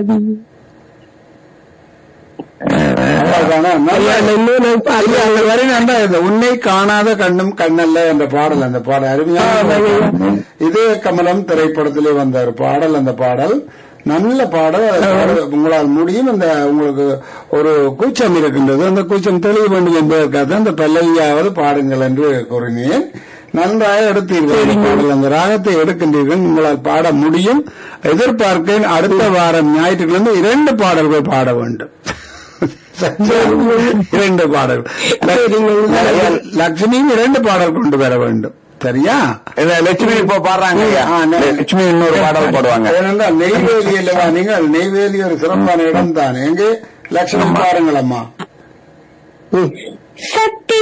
அது அவ்வளவுதானா? ஐயா, நல்ல- நான் இன்னும் நான் பா- ஐயா, அந்த வரி நன்றா இருந்தது. உன்னை காணாத கண்ணும் கண்ணல்ல என்ற பாடல் அந்த பாடல் அருமையான பாடல். இதே கமலம் திரைப்படத்திலே வந்த ஒரு பாடல் அந்த பாடல் நல்ல பாடல் அது பாட- உங்களால் முடியும் அந்த உங்களுக்கு ஒரு கூச்சம் இருக்கின்றது அந்த கூச்சம் தெளிய வேண்டும் என்பதற்காக அந்த பல்லவியாவது பாடுங்கள் என்று கூறினேன் நன்றாக எடுத்தீர்கள் அந்த பாடல் அந்த ராகத்தை எடுக்கின்றீர்கள் உங்களால் பாட முடியும் எதிர்பார்க்கிறேன் அடுத்த வாரம் ஞாயிற்றுக்கிழமை இரண்டு பாடல்கள் பாட வேண்டும் இரண்டு பாடல் லட்சுமியும் இரண்டு பாடல் கொண்டு வர வேண்டும் சரியா இந்த லட்சுமி இப்ப பாடுறாங்க ஐயா. ஆ, நெ- லட்சுமி இன்னொரு பாடல் பாடுவாங்க ஏனென்றால் நெய்வேலி அல்லவா நீங்கள் நெய்வேலி ஒரு சிறப்பான இடம் தான் எங்கே லட்சுமி பாருங்கள் அம்மா ம். சக்தி